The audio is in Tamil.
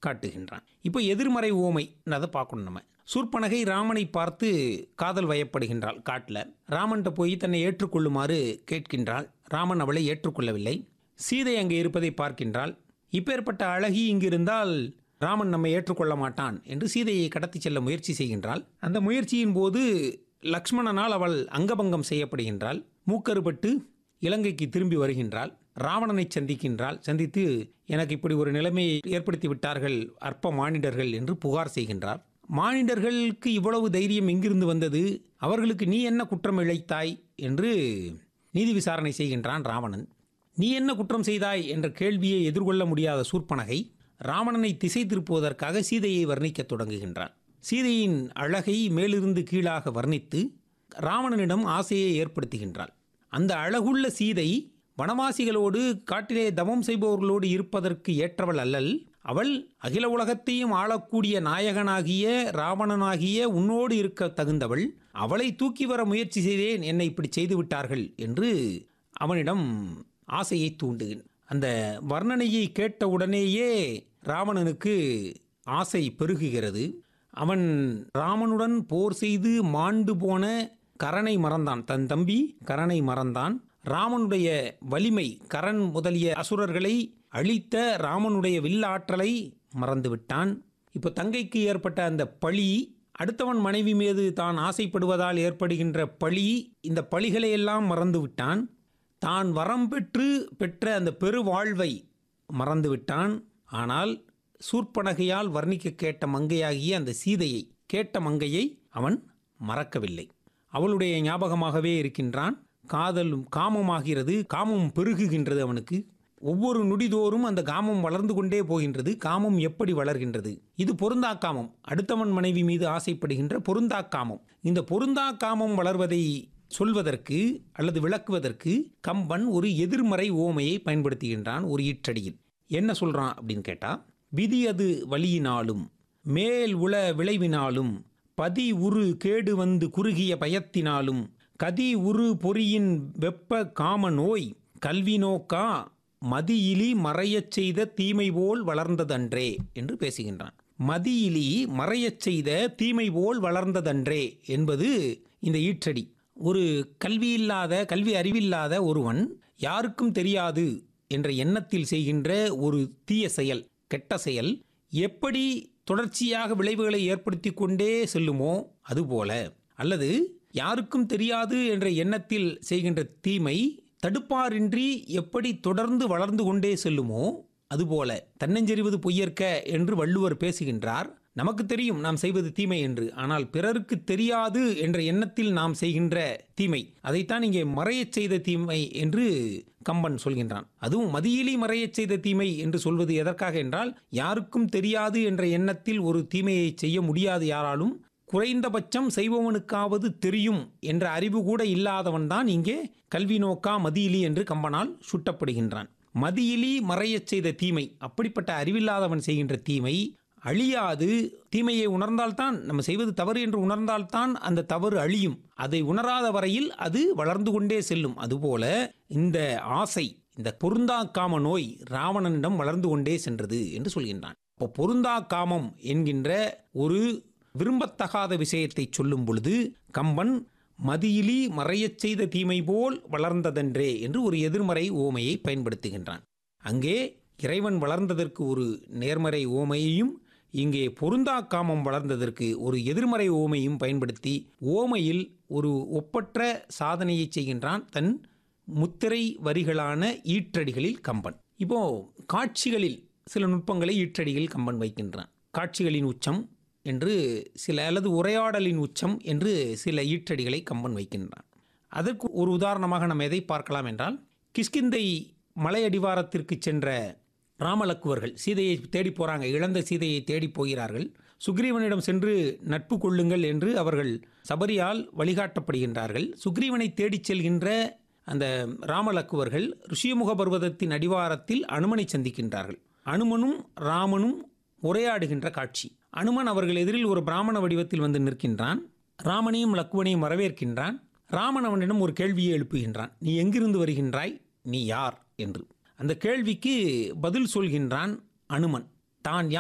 காட்டுகின்றான் இப்போ எதிர்மறை ஓமை அதை பார்க்கணும் நம்ம சூர்பனகை ராமனை பார்த்து காதல் வயப்படுகின்றாள் காட்டில் ராமன்கிட்ட போய் தன்னை ஏற்றுக்கொள்ளுமாறு கேட்கின்றாள் ராமன் அவளை ஏற்றுக்கொள்ளவில்லை சீதை அங்கே இருப்பதை பார்க்கின்றாள் இப்பேற்பட்ட அழகி இங்கு இருந்தால் ராமன் நம்மை ஏற்றுக்கொள்ள மாட்டான் என்று சீதையை கடத்தி செல்ல முயற்சி செய்கின்றாள் அந்த முயற்சியின் போது லக்ஷ்மணனால் அவள் அங்கபங்கம் செய்யப்படுகின்றாள் மூக்கறுபட்டு இலங்கைக்கு திரும்பி வருகின்றாள் ராவணனை சந்திக்கின்றாள் சந்தித்து எனக்கு இப்படி ஒரு நிலைமையை ஏற்படுத்தி விட்டார்கள் அற்ப மானிடர்கள் என்று புகார் செய்கின்றார் மானிடர்களுக்கு இவ்வளவு தைரியம் எங்கிருந்து வந்தது அவர்களுக்கு நீ என்ன குற்றம் இழைத்தாய் என்று நீதி விசாரணை செய்கின்றான் ராவணன் நீ என்ன குற்றம் செய்தாய் என்ற கேள்வியை எதிர்கொள்ள முடியாத சூர்பனகை ராவணனை திசை திருப்புவதற்காக சீதையை வர்ணிக்கத் தொடங்குகின்றான் சீதையின் அழகை மேலிருந்து கீழாக வர்ணித்து ராவணனிடம் ஆசையை ஏற்படுத்துகின்றாள் அந்த அழகுள்ள சீதை வனவாசிகளோடு காட்டிலே தவம் செய்பவர்களோடு இருப்பதற்கு ஏற்றவள் அல்லல் அவள் அகில உலகத்தையும் ஆளக்கூடிய நாயகனாகிய ராவணனாகிய உன்னோடு இருக்க தகுந்தவள் அவளை தூக்கி வர முயற்சி செய்தேன் என்னை இப்படி செய்து விட்டார்கள் என்று அவனிடம் ஆசையை தூண்டுகின் அந்த வர்ணனையை கேட்டவுடனேயே ராவணனுக்கு ஆசை பெருகுகிறது அவன் ராமனுடன் போர் செய்து மாண்டு போன கரனை மறந்தான் தன் தம்பி கரனை மறந்தான் ராமனுடைய வலிமை கரண் முதலிய அசுரர்களை அழித்த ராமனுடைய வில்லாற்றலை மறந்துவிட்டான் இப்போ தங்கைக்கு ஏற்பட்ட அந்த பழி அடுத்தவன் மனைவி மீது தான் ஆசைப்படுவதால் ஏற்படுகின்ற பழி இந்த பழிகளை எல்லாம் மறந்து விட்டான் தான் வரம் பெற்று பெற்ற அந்த பெருவாழ்வை மறந்து விட்டான் ஆனால் சூர்பனகையால் வர்ணிக்க கேட்ட மங்கையாகிய அந்த சீதையை கேட்ட மங்கையை அவன் மறக்கவில்லை அவளுடைய ஞாபகமாகவே இருக்கின்றான் காதலும் காமமாகிறது காமம் பெருகுகின்றது அவனுக்கு ஒவ்வொரு நொடிதோறும் அந்த காமம் வளர்ந்து கொண்டே போகின்றது காமம் எப்படி வளர்கின்றது இது பொருந்தா காமம் அடுத்தவன் மனைவி மீது ஆசைப்படுகின்ற பொருந்தா காமம் இந்த பொருந்தா காமம் வளர்வதை சொல்வதற்கு அல்லது விளக்குவதற்கு கம்பன் ஒரு எதிர்மறை ஓமையை பயன்படுத்துகின்றான் ஒரு ஈற்றடியில் என்ன சொல்றான் அப்படின்னு கேட்டா விதி அது வழியினாலும் மேல் உள விளைவினாலும் பதி உரு கேடு வந்து குறுகிய பயத்தினாலும் கதி உரு பொறியின் வெப்ப காம நோய் கல்வி நோக்கா மதியிலி மறையச் செய்த தீமை போல் வளர்ந்ததன்றே என்று பேசுகின்றான் மதியிலி மறையச் செய்த தீமை போல் வளர்ந்ததன்றே என்பது இந்த ஈற்றடி ஒரு கல்வி இல்லாத கல்வி அறிவில்லாத ஒருவன் யாருக்கும் தெரியாது என்ற எண்ணத்தில் செய்கின்ற ஒரு தீய செயல் கெட்ட செயல் எப்படி தொடர்ச்சியாக விளைவுகளை ஏற்படுத்தி கொண்டே செல்லுமோ அதுபோல அல்லது யாருக்கும் தெரியாது என்ற எண்ணத்தில் செய்கின்ற தீமை தடுப்பாரின்றி எப்படி தொடர்ந்து வளர்ந்து கொண்டே செல்லுமோ அதுபோல தன்னஞ்செறிவது பொய்யற்க என்று வள்ளுவர் பேசுகின்றார் நமக்கு தெரியும் நாம் செய்வது தீமை என்று ஆனால் பிறருக்கு தெரியாது என்ற எண்ணத்தில் நாம் செய்கின்ற தீமை அதைத்தான் இங்கே மறையச் செய்த தீமை என்று கம்பன் சொல்கின்றான் அதுவும் மதியிலி மறையச் செய்த தீமை என்று சொல்வது எதற்காக என்றால் யாருக்கும் தெரியாது என்ற எண்ணத்தில் ஒரு தீமையை செய்ய முடியாது யாராலும் குறைந்தபட்சம் செய்பவனுக்காவது தெரியும் என்ற அறிவு கூட இல்லாதவன் தான் இங்கே கல்வி நோக்கா மதியிலி என்று கம்பனால் சுட்டப்படுகின்றான் மதியிலி மறையச் செய்த தீமை அப்படிப்பட்ட அறிவில்லாதவன் செய்கின்ற தீமை அழியாது தீமையை உணர்ந்தால்தான் நம்ம செய்வது தவறு என்று உணர்ந்தால்தான் அந்த தவறு அழியும் அதை உணராத வரையில் அது வளர்ந்து கொண்டே செல்லும் அதுபோல இந்த ஆசை இந்த பொருந்தா காம நோய் ராவணனிடம் வளர்ந்து கொண்டே சென்றது என்று சொல்கின்றான் இப்போ பொருந்தா காமம் என்கின்ற ஒரு விரும்பத்தகாத விஷயத்தை சொல்லும் பொழுது கம்பன் மதியிலி மறையச் செய்த தீமை போல் வளர்ந்ததென்றே என்று ஒரு எதிர்மறை ஓமையை பயன்படுத்துகின்றான் அங்கே இறைவன் வளர்ந்ததற்கு ஒரு நேர்மறை ஓமையையும் இங்கே பொருந்தா காமம் வளர்ந்ததற்கு ஒரு எதிர்மறை ஓமையும் பயன்படுத்தி ஓமையில் ஒரு ஒப்பற்ற சாதனையை செய்கின்றான் தன் முத்திரை வரிகளான ஈற்றடிகளில் கம்பன் இப்போ காட்சிகளில் சில நுட்பங்களை ஈற்றடிகளில் கம்பன் வைக்கின்றான் காட்சிகளின் உச்சம் என்று சில அல்லது உரையாடலின் உச்சம் என்று சில ஈற்றடிகளை கம்பன் வைக்கின்றான் அதற்கு ஒரு உதாரணமாக நம்ம எதை பார்க்கலாம் என்றால் கிஷ்கிந்தை மலை அடிவாரத்திற்கு சென்ற ராமலக்குவர்கள் சீதையை தேடி போகிறாங்க இழந்த சீதையை தேடி போகிறார்கள் சுக்ரீவனிடம் சென்று நட்பு கொள்ளுங்கள் என்று அவர்கள் சபரியால் வழிகாட்டப்படுகின்றார்கள் சுக்ரீவனை தேடிச் செல்கின்ற அந்த ராமலக்குவர்கள் ருஷியமுக பர்வதத்தின் அடிவாரத்தில் அனுமனை சந்திக்கின்றார்கள் அனுமனும் ராமனும் உரையாடுகின்ற காட்சி அனுமன் அவர்கள் எதிரில் ஒரு பிராமண வடிவத்தில் வந்து நிற்கின்றான் ராமனையும் லக்குவனையும் வரவேற்கின்றான் ராமன் அவனிடம் ஒரு கேள்வியை எழுப்புகின்றான் நீ எங்கிருந்து வருகின்றாய் நீ யார் என்று அந்த கேள்விக்கு பதில் சொல்கின்றான் அனுமன் தான்